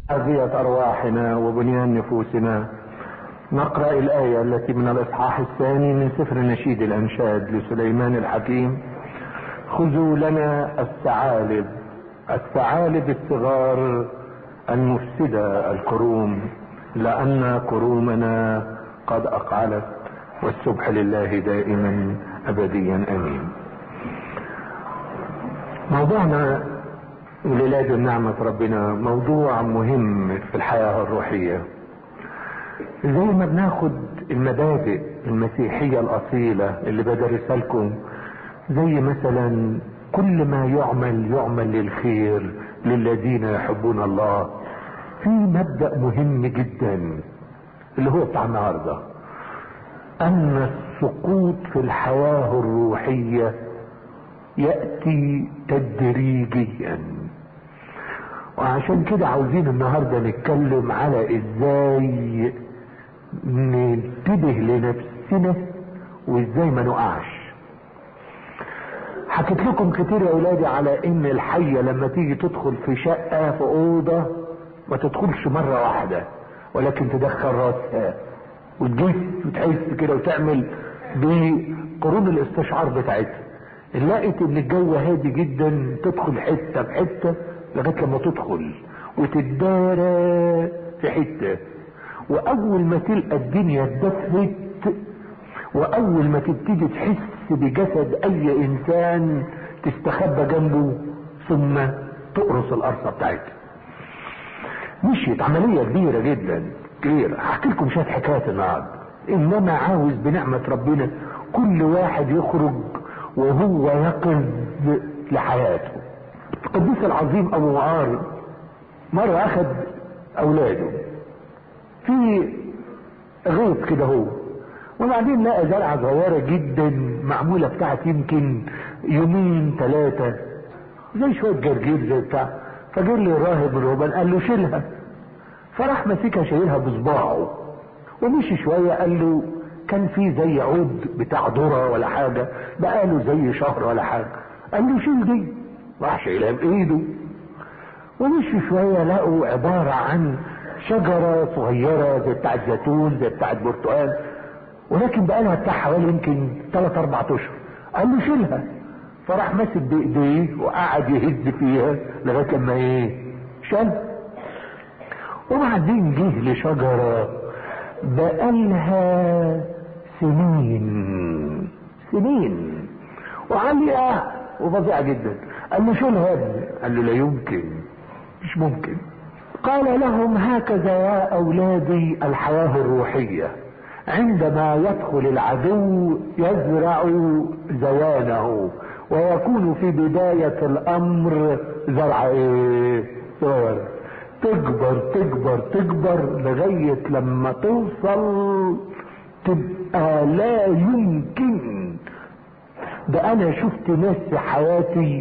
تربية أرواحنا وبنيان نفوسنا نقرأ الآية التي من الإصحاح الثاني من سفر نشيد الأنشاد لسليمان الحكيم خذوا لنا الثعالب الثعالب الصغار المفسدة الكروم لأن كرومنا قد أقعلت والسبح لله دائما أبديا أمين موضوعنا ولاد نعمة ربنا موضوع مهم في الحياة الروحية زي ما بناخد المبادئ المسيحية الأصيلة اللي بدرسها لكم زي مثلا كل ما يعمل يعمل للخير للذين يحبون الله في مبدأ مهم جدا اللي هو بتاع النهارده أن السقوط في الحياة الروحية يأتي تدريجيا وعشان كده عاوزين النهاردة نتكلم على ازاي ننتبه لنفسنا وازاي ما نقعش حكيت لكم كتير يا اولادي على ان الحية لما تيجي تدخل في شقة في اوضة ما تدخلش مرة واحدة ولكن تدخل راسها وتجيس وتحس كده وتعمل بقرون الاستشعار بتاعتها لقيت ان الجو هادي جدا تدخل حته بحته لغايه لما تدخل وتدارى في حته واول ما تلقى الدنيا اتدفت واول ما تبتدي تحس بجسد اي انسان تستخبى جنبه ثم تقرص القرصه بتاعتها مشيت عمليه كبيره جدا كبيره هحكي لكم شويه حكايات النهارده انما عاوز بنعمه ربنا كل واحد يخرج وهو يقظ لحياته القديس العظيم ابو معار مرة اخذ اولاده في غيط كده هو وبعدين لقى زرعة صغيرة جدا معمولة بتاعت يمكن يومين ثلاثة زي شوية جرجير زي بتاع فجر لي الراهب الرهبان قال له شيلها فراح ماسكها شايلها بصباعه ومشي شوية قال له كان في زي عود بتاع ذرة ولا حاجة بقاله زي شهر ولا حاجة قال له شيل دي راح شايلها بايده ومشي شوية لقوا عبارة عن شجرة صغيرة زي بتاعت زيتون زي بتاعت برتقال ولكن بقالها بتاع حوالي يمكن 3 4 اشهر قال له شيلها فراح ماسك بايديه وقعد يهز فيها لغايه لما ايه شال وبعدين جه لشجره بقالها سنين سنين وعالية وفظيعة جدا قال له شو الهد قال له لا يمكن مش ممكن قال لهم هكذا يا أولادي الحياة الروحية عندما يدخل العدو يزرع زوانه ويكون في بداية الأمر زرع ايه صغير تكبر تكبر تكبر لغاية لما توصل تبقى لا يمكن ده انا شفت ناس في حياتي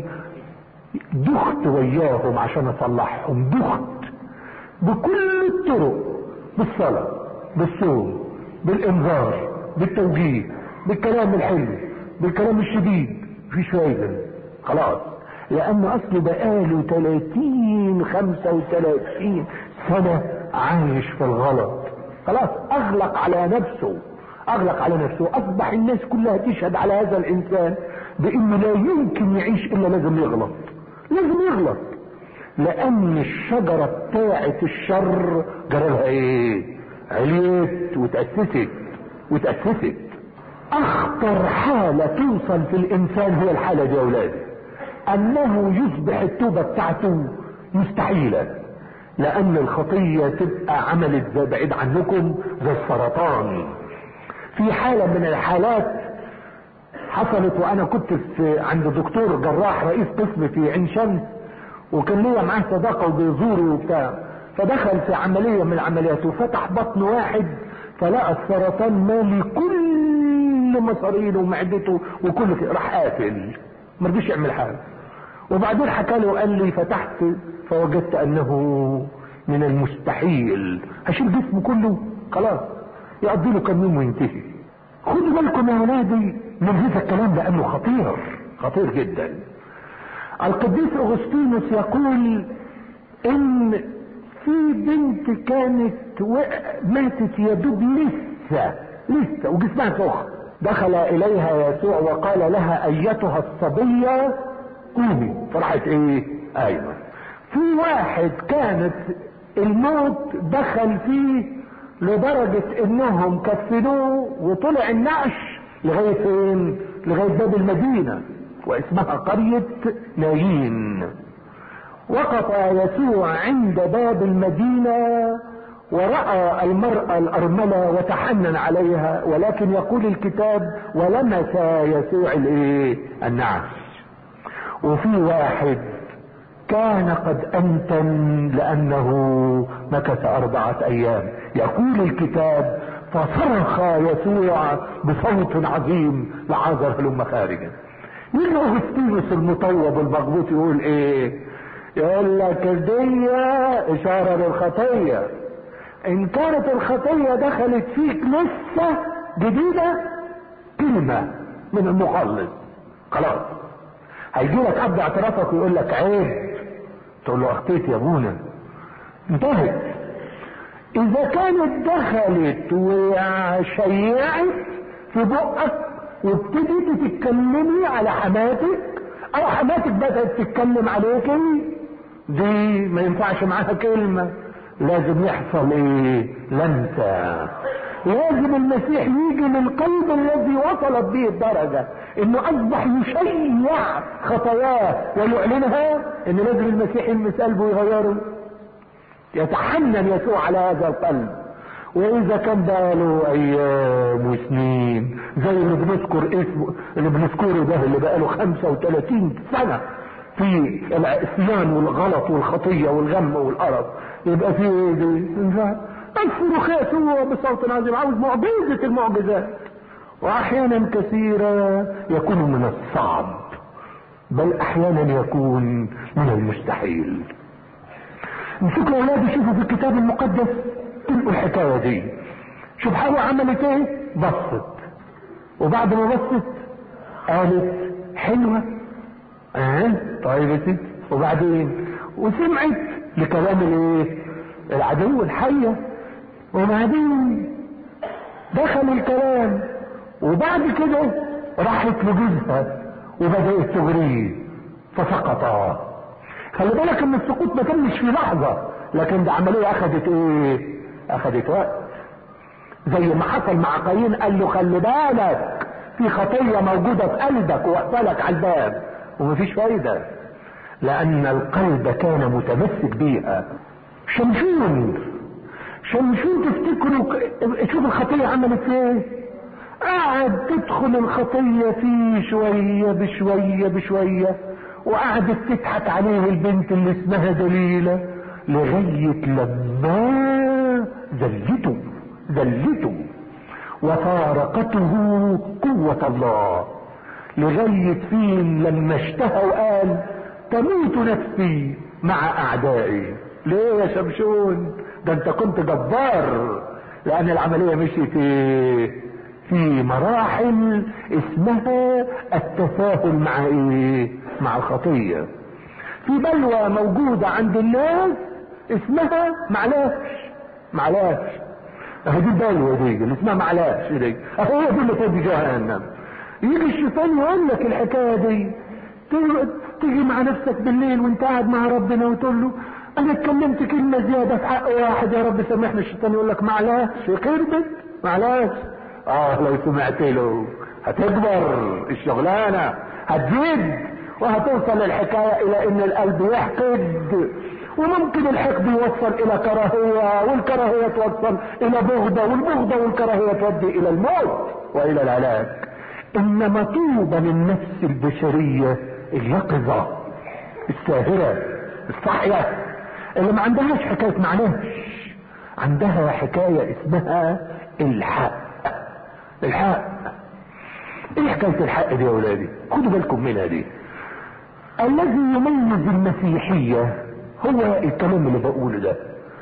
دخت وياهم عشان اصلحهم دخت بكل الطرق بالصلاة بالصوم بالانذار بالتوجيه بالكلام الحلو بالكلام الشديد مفيش فايدة خلاص لان اصل بقاله 30 35 سنة عايش في الغلط خلاص اغلق على نفسه اغلق على نفسه اصبح الناس كلها تشهد على هذا الانسان بانه لا يمكن يعيش الا لازم يغلط لازم يغلط لان الشجرة بتاعت الشر جرالها ايه عليت وتأسست وتأسست اخطر حالة توصل في الانسان هي الحالة دي يا اولادي انه يصبح التوبة بتاعته مستحيلة لان الخطية تبقى عملت زي بعيد عنكم زي السرطان في حالة من الحالات حصلت وانا كنت في عند دكتور جراح رئيس قسم في عين شمس وكان ليا معاه صداقة وبيزوره وبتاع فدخل في عملية من العمليات وفتح بطن واحد فلقى السرطان مالي كل مصارينه ومعدته وكل كده راح قافل ما رضيش يعمل حاجة وبعدين حكى له قال لي فتحت فوجدت انه من المستحيل هشيل جسمه كله خلاص يقضي له كم يوم وينتهي خدوا بالكم يا ولادي من هذا الكلام لانه خطير خطير جدا القديس اغسطينوس يقول ان في بنت كانت ماتت يا دوب لسه لسه وجسمها سخن دخل اليها يسوع وقال لها ايتها الصبية قومي فرحت ايه ايوه في واحد كانت الموت دخل فيه لدرجة انهم كفنوه وطلع النعش لغاية فين لغاية باب المدينة واسمها قرية نايين وقف يسوع عند باب المدينة ورأى المرأة الأرملة وتحنن عليها ولكن يقول الكتاب ولمس يسوع الايه النعش وفي واحد كان قد أنتن لأنه مكث أربعة أيام يقول الكتاب فصرخ يسوع بصوت عظيم لعازر هلم خارجا يجي اغسطينوس المطوب المغبوط يقول ايه يقول لك دي اشاره للخطيه ان كانت الخطيه دخلت فيك لسه جديده كلمه من المخلص خلاص هيجي لك اب اعترافك ويقول لك عيب تقول له اخطيت يا ابونا انتهت اذا كانت دخلت وشيعت في بقك وابتديتي تتكلمي على حماتك او حماتك بدات تتكلم عليك دي ما ينفعش معاها كلمه لازم يحصل ايه لمسه لازم المسيح يجي للقلب الذي وصلت به الدرجة انه اصبح يشيع خطاياه ويعلنها ان لازم المسيح يلمس قلبه ويغيره يتحنن يسوع على هذا القلب واذا كان بقاله ايام وسنين زي اللي بنذكر اسمه اللي بنذكره ده اللي بقاله 35 سنة في العصيان والغلط والخطية والغم والقرف يبقى في ايه دي؟ الصراخ يسوع بصوت عظيم عاوز معجزة المعجزات واحيانا كثيرة يكون من الصعب بل احيانا يكون من المستحيل نشوف الاولاد يشوفوا في الكتاب المقدس تلقوا الحكاية دي شوف حواء عملت ايه بصت وبعد ما بصت قالت حلوة اه طيب يا ستي وبعدين وسمعت لكلام الايه العدو الحية وبعدين دخل الكلام وبعد كده راحت لجوزها وبدأت تغريه فسقطا خلي بالك ان السقوط ما تمش في لحظة لكن ده عملية اخذت ايه اخذت وقت زي ما حصل مع قايين قال له خلي بالك في خطية موجودة في قلبك وقفلك على الباب ومفيش فايدة لان القلب كان متمسك بيها شمشون شمشون تفتكروا شوف الخطية عملت ايه قعد تدخل الخطية فيه شوية بشوية بشوية وقعدت تضحك عليه البنت اللي اسمها دليلة لغاية لما زلته زلته وفارقته قوة الله لغاية فين لما اشتهى وقال تموت نفسي مع اعدائي ليه يا شمشون ده انت كنت جبار لان العملية مشيت في مراحل اسمها التفاهم مع ايه مع الخطية في بلوى موجودة عند الناس اسمها معلاش معلاش اهي دي البلوى دي اللي اسمها معلاش دي اهو هي دي اللي تودي جهنم يجي الشيطان يقول لك الحكاية دي تيجي مع نفسك بالليل وانت قاعد مع ربنا وتقول له انا اتكلمت كلمة زيادة في حق واحد يا رب سامحني الشيطان يقول لك معلاش خربت معلاش اه لو سمعت له هتكبر الشغلانة هتزيد وهتوصل الحكاية الى ان القلب يحقد وممكن الحقد يوصل الى كراهية والكراهية توصل الى بغضة والبغضة والكراهية تؤدي الى الموت والى الهلاك انما طوبى للنفس البشرية اليقظة الساهرة الصاحية اللي ما عندهاش حكاية معلش عندها حكاية اسمها الحق الحق ايه حكاية الحق دي يا ولادي خدوا بالكم منها دي الذي يميز المسيحية هو الكلام اللي بقوله ده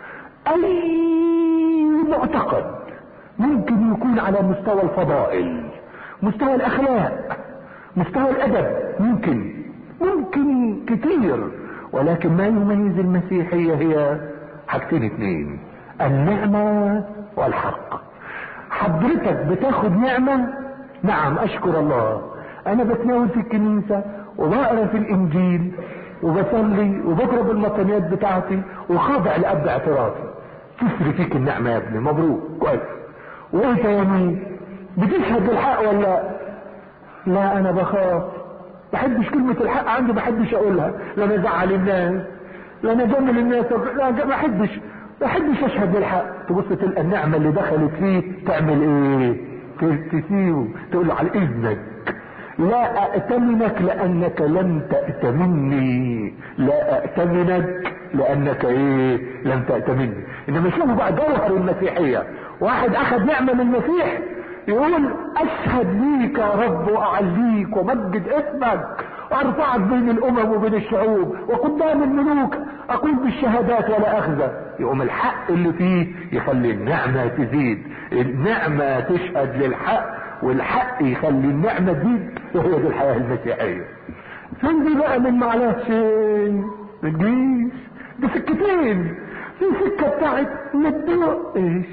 اي معتقد ممكن يكون على مستوى الفضائل مستوى الاخلاق مستوى الادب ممكن ممكن كتير ولكن ما يميز المسيحية هي حاجتين اتنين النعمة والحق حضرتك بتاخد نعمة نعم اشكر الله انا بتناول في الكنيسة وبقرا في الانجيل وبصلي وبضرب المطنيات بتاعتي وخاضع لاب اعترافي تسري فيك النعمة يا ابني مبروك كويس وايه تاني بتشهد بالحق ولا لا لا انا بخاف بحبش كلمة الحق عندي بحبش اقولها لا انا ازعل الناس لا انا اجمل الناس لا ما بحبش ما بحبش اشهد بالحق تبص تلقى النعمة اللي دخلت فيه تعمل ايه تسيبه تقول له على اذنك لا أأتمنك لأنك لم تأتمني لا أأتمنك لأنك إيه لم تأتمني إنما شوفوا بقى جوهر المسيحية واحد أخذ نعمة من المسيح يقول أشهد ليك يا رب وأعليك ومجد اسمك وأرفعك بين الأمم وبين الشعوب وقدام الملوك أقول بالشهادات ولا أخذة يقوم الحق اللي فيه يخلي النعمة تزيد النعمة تشهد للحق والحق يخلي النعمة تزيد وهي دي الحياة المسيحية فين دي بقى من معلاه شيء ما تجيش دي سكتين في سكة بتاعت ما تدقش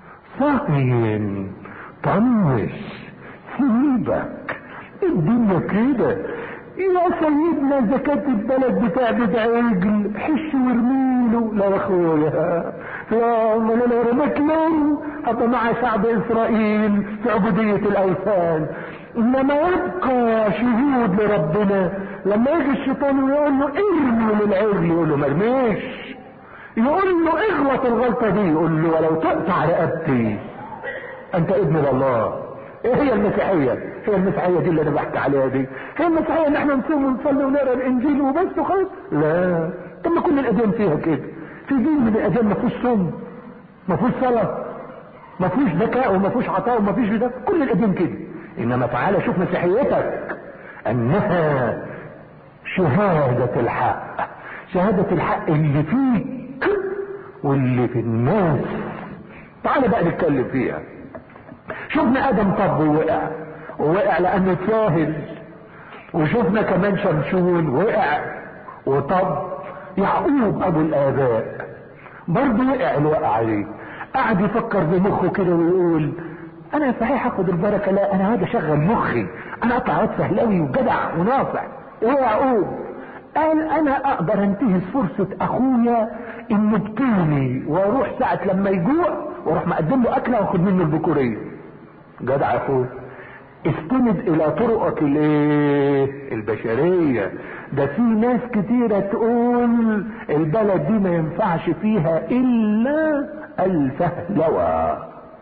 صهين طنش سيبك الدنيا كده يا سيدنا زكاة البلد بتعبد عجل حش وارميله لا يا اخويا لا ما انا لو رميت له هبقى مع شعب اسرائيل في عبودية الاوثان انما يبقى شهود لربنا لما يجي الشيطان ويقول له ارمي للعجل يقول له مرميش يقول له اغلط الغلطة دي يقول له ولو تقطع رقبتي انت ابن الله ايه هي المسيحية هي المسيحية دي اللي انا بحكي عليها دي هي المسيحية ان احنا نصوم ونصلي ونقرا الانجيل وبس وخلاص لا طب ما كل الاديان فيها كده في دين من الاديان ما فيهوش صوم ما فيهوش صلاة ما فيهوش ذكاء وما فيهوش عطاء وما فيش ده كل الاديان كده انما تعالى شوف مسيحيتك انها شهادة الحق شهادة الحق اللي فيك واللي في الناس تعالى بقى نتكلم فيها شفنا ادم طب ووقع ووقع لانه اتساهل وشفنا كمان شمشون وقع وطب يعقوب ابو الاباء برضه وقع الوقع عليه قعد يفكر بمخه كده ويقول انا صحيح هاخد البركه لا انا هذا شغل مخي انا اطلع واد فهلاوي وجدع وناصع ويعقوب قال انا اقدر انتهز فرصة اخويا انه بطيني واروح ساعة لما يجوع واروح مقدم له اكله واخد منه البكورية جدع يا اخويا استند الى طرقك الايه البشرية ده في ناس كتيرة تقول البلد دي ما ينفعش فيها الا الفهلوة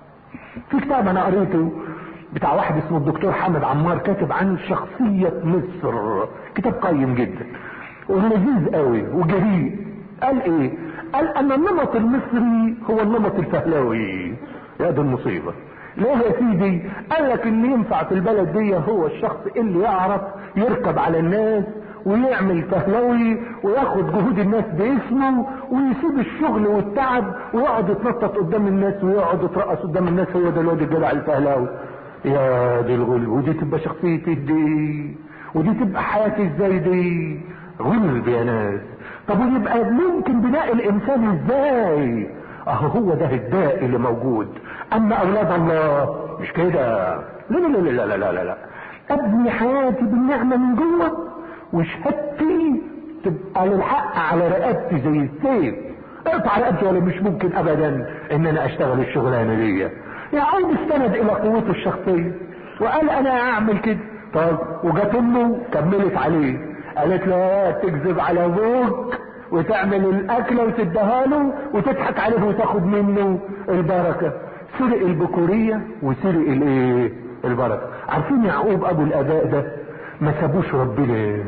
في كتاب انا قريته بتاع واحد اسمه الدكتور حامد عمار كاتب عن شخصية مصر كتاب قيم جدا ولذيذ قوي وجريء قال ايه قال ان النمط المصري هو النمط الفهلوي يا ده المصيبة ليه يا سيدي قال لك اللي ينفع في البلد دي هو الشخص اللي يعرف يركب على الناس ويعمل فهلوي وياخد جهود الناس باسمه ويسيب الشغل والتعب ويقعد يتنطط قدام الناس ويقعد يترقص قدام الناس هو ده الواد الجدع الفهلاوي يا دي الغلب ودي تبقى شخصيتي دي ودي تبقى حياتي ازاي دي غلب يا ناس طب ويبقى ممكن بناء الانسان ازاي اهو هو ده الداء اللي موجود اما اولاد الله مش كده لا لا لا لا لا لا لا ابني حياتي بالنعمة من جوه وشهادتي تبقى للحق على رقبتي زي السيف اقطع رقبتي ولا مش ممكن ابدا ان انا اشتغل الشغلانه دي يعود استند الى قوته الشخصيه وقال انا اعمل كده طب وجت امه كملت عليه قالت له تكذب على ابوك وتعمل الاكله وتديها له وتضحك عليه وتاخد منه البركه سرق البكوريه وسرق الايه البركه عارفين يعقوب ابو الاباء ده ما سابوش ربنا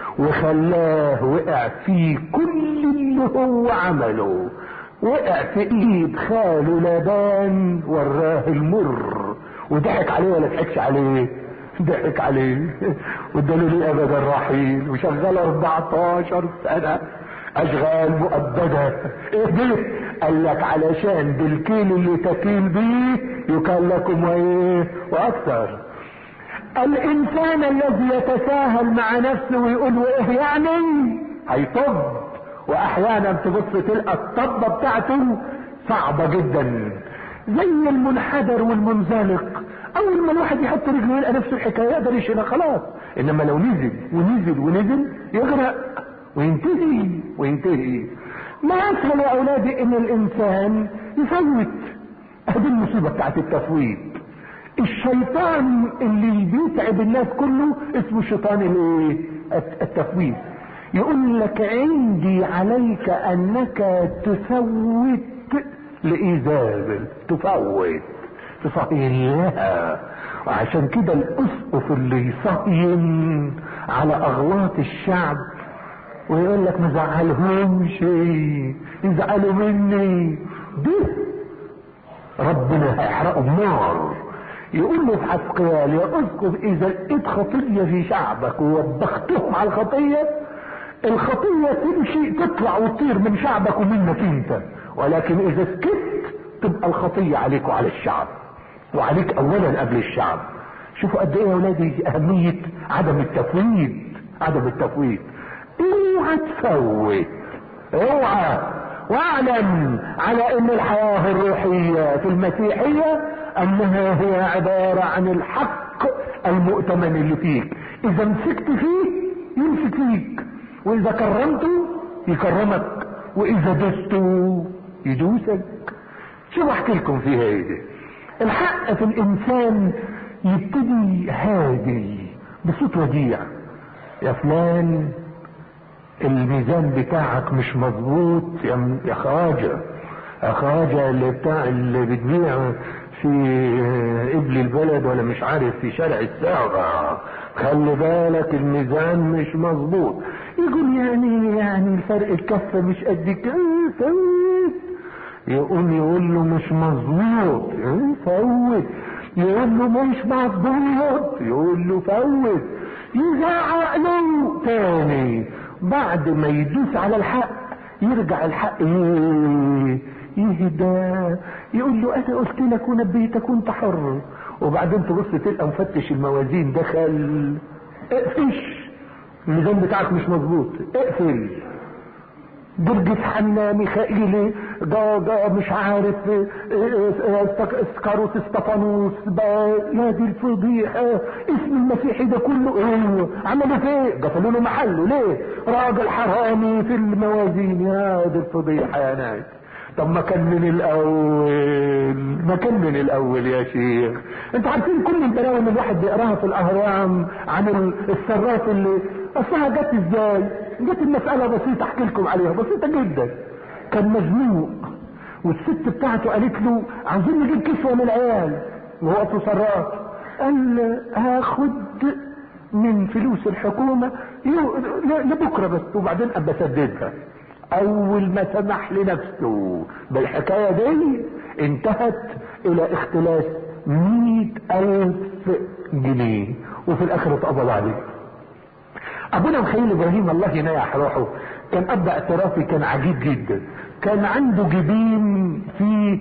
وخلاه وقع في كل اللي هو عمله وقع في ايد خاله لابان وراه المر وضحك عليه ولا ضحكش عليه ضحك عليه واداله الابد الرحيل وشغل 14 سنه اشغال مؤبده ايه ده قال لك علشان بالكيل اللي تكيل بيه يكال لكم وايه واكثر الانسان الذي يتساهل مع نفسه ويقول وايه يعني هيطب واحيانا تبص تلقى الطبة بتاعته صعبة جدا زي المنحدر والمنزلق اول ما الواحد يحط رجله يلقى نفسه الحكايه يقدر يشيلها خلاص انما لو نزل ونزل ونزل يغرق وينتهي وينتهي ما اسهل يا اولادي ان الانسان يفوت ادي المصيبه بتاعت التفويت الشيطان اللي بيتعب الناس كله اسمه شيطان الايه التفويت يقول لك عندي عليك انك تفوت لايزابل تفوت تصهينها وعشان كده الاسقف اللي يصهين على اغلاط الشعب ويقول لك ما زعلهمش يزعلوا مني ده ربنا هيحرقه بنار يقول له في حسقيال يا اسقف اذا لقيت خطيه في شعبك ووبختهم على الخطيه الخطيه تمشي تطلع وتطير من شعبك ومنك انت ولكن اذا سكت تبقى الخطيه عليك وعلى الشعب وعليك اولا قبل الشعب شوفوا قد ايه يا اولادي اهميه عدم التفويض عدم التفويض اوعى تفوت اوعى واعلم على ان الحياه الروحيه في المسيحيه انها هي عباره عن الحق المؤتمن اللي فيك اذا مسكت فيه يمسك فيك واذا كرمته يكرمك واذا دسته يدوسك شو احكي لكم فيها ايه دي الحق في الانسان يبتدي هادي بصوت وديع يا فلان الميزان بتاعك مش مظبوط يا يا خواجه يا خواجه اللي بتاع اللي بتبيع في قبل البلد ولا مش عارف في شارع الساعة خلي بالك الميزان مش مظبوط يقول يعني يعني الفرق الكفة مش قد كده فوت يقوم يقول له مش مظبوط فوت يقول له مش مظبوط يقول له فوت يزعق له تاني بعد ما يدوس على الحق يرجع الحق يهدى يقول له انا قلت لك ونبيتك وانت حر وبعدين تبص تلقى مفتش الموازين دخل اقفش الميزان بتاعك مش مظبوط اقفل جرجس حنا ميخائيلي ده ده مش عارف اسكاروس استفانوس يا دي الفضيحة اسم المسيحي ده كله ايه عملوا فيه قفلوا له محله ليه راجل حرامي في الموازين يا دي الفضيحة يا ناس طب ما كان من الاول ما كان من الاول يا شيخ انتوا عارفين كل البلاوي اللي الواحد بيقراها في الاهرام عن السراف اللي اصلها جت ازاي جت المسألة بسيطة احكي لكم عليها بسيطة جدا كان مزنوق والست بتاعته قالت له عايزين نجيب كسوة للعيال وهو سراف قال هاخد من فلوس الحكومة لبكرة بس وبعدين ابقى اسددها اول ما سمح لنفسه بالحكاية دي انتهت الى اختلاس مئة الف جنيه وفي الاخر اتقبض عليه ابونا مخيل ابراهيم الله ينيح روحه كان اب اعترافي كان عجيب جدا كان عنده جبين في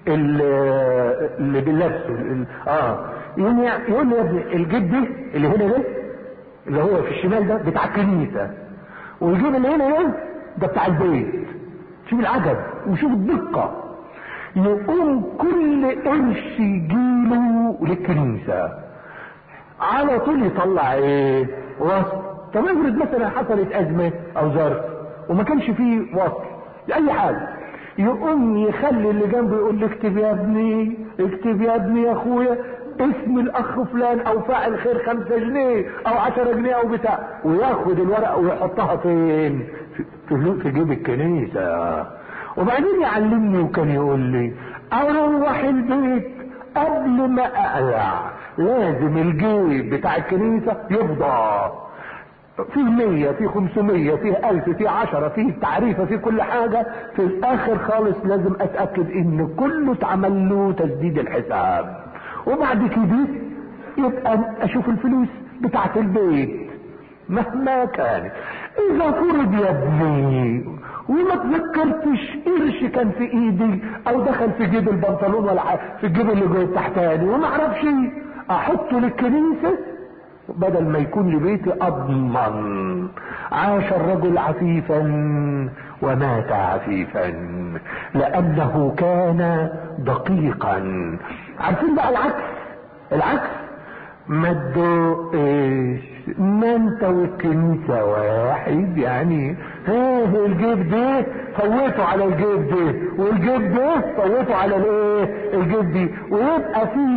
اللي بنلبسه اه يقول لي يقول لي يا ابني الجيب ده اللي هنا ده اللي هو في الشمال ده بتاع الكنيسه والجيب اللي هنا ده ده بتاع البيت شوف العجب وشوف الدقه يقوم كل قرش يجيله للكنيسه على طول يطلع ايه وصف طب افرض مثلا حصلت ازمه او ظرف وما كانش فيه وصل لاي حاجه يقوم يخلي اللي جنبه يقول لي اكتب يا ابني اكتب يا ابني يا اخويا اسم الاخ فلان او فاعل خير خمسة جنيه او عشرة جنيه او بتاع وياخد الورقة ويحطها فين في, في جيب الكنيسة وبعدين يعلمني وكان يقول لي اروح البيت قبل ما اقلع لازم الجيب بتاع الكنيسة يفضى فيه مية فيه خمسمية فيه الف فيه عشرة فيه تعريفة فيه كل حاجة في الاخر خالص لازم اتأكد ان كله اتعمل له تسديد الحساب وبعد كده يبقى اشوف الفلوس بتاعت البيت مهما كانت اذا فرض يا ابني وما تذكرتش قرش كان في ايدي او دخل في جيب البنطلون ولا في الجيب اللي جوه تحتاني وما اعرفش احطه للكنيسه بدل ما يكون لبيتي اضمن عاش الرجل عفيفا ومات عفيفا لانه كان دقيقا عارفين بقى العكس العكس ما ايش ما انت والكنيسة واحد يعني ها الجيب ده فوته على الجيب ده والجيب ده فوته على الايه الجيب دي ويبقى في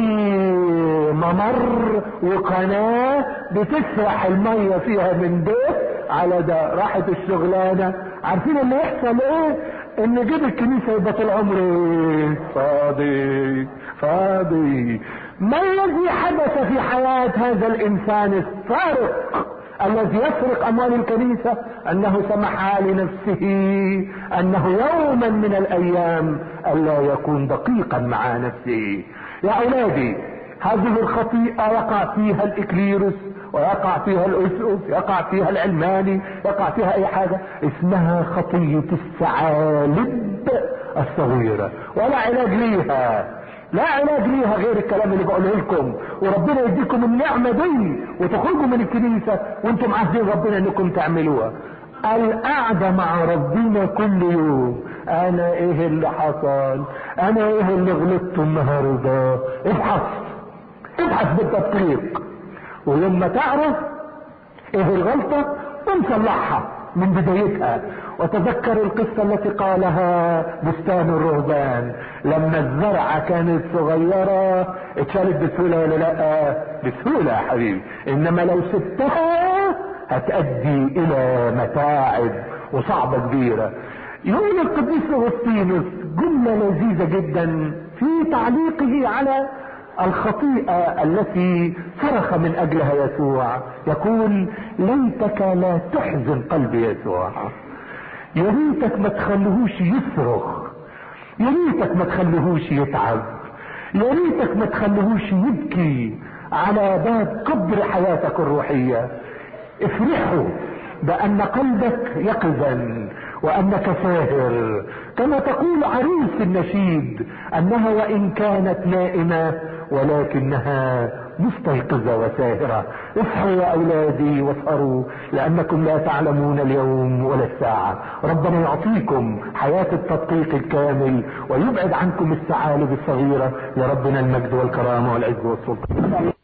ممر وقناة بتسرح المية فيها من ده على ده راحت الشغلانة عارفين اللي يحصل ايه ان جيب الكنيسة يبقى طول عمره فاضي فاضي ما الذي حدث في حياة هذا الانسان السارق الذي يسرق اموال الكنيسة انه سمح لنفسه انه يوما من الايام الا يكون دقيقا مع نفسه يا اولادي هذه الخطيئة يقع فيها الاكليروس ويقع فيها الاسقف يقع فيها العلماني يقع فيها اي حاجة اسمها خطية الثعالب الصغيرة ولا علاج ليها لا علاج ليها غير الكلام اللي بقوله لكم وربنا يديكم النعمة دي وتخرجوا من الكنيسة وانتم عاهدين ربنا انكم تعملوها القعدة مع ربنا كل يوم انا ايه اللي حصل انا ايه اللي غلطت النهاردة ابحث ابحث بالتدقيق ويوم ما تعرف ايه الغلطة ونصلحها من بدايتها وتذكر القصة التي قالها بستان الرهبان لما الزرعة كانت صغيرة اتشالت بسهولة ولا لا بسهولة يا حبيبي انما لو سبتها هتأدي الى متاعب وصعبة كبيرة يقول القديس اغسطينوس جملة لذيذة جدا في تعليقه على الخطيئة التي صرخ من اجلها يسوع يقول ليتك لا تحزن قلب يسوع يا ريتك ما تخليهوش يصرخ يا ريتك ما تخليهوش يتعب يا ريتك ما تخليهوش يبكي على باب قبر حياتك الروحية افرحوا بان قلبك يقظا وانك ساهر كما تقول عروس النشيد انها وان كانت نائمة ولكنها مستيقظة وساهرة اصحوا يا اولادي واسهروا لانكم لا تعلمون اليوم ولا الساعة ربنا يعطيكم حياة التدقيق الكامل ويبعد عنكم الثعالب الصغيرة لربنا المجد والكرامة والعز والسلطان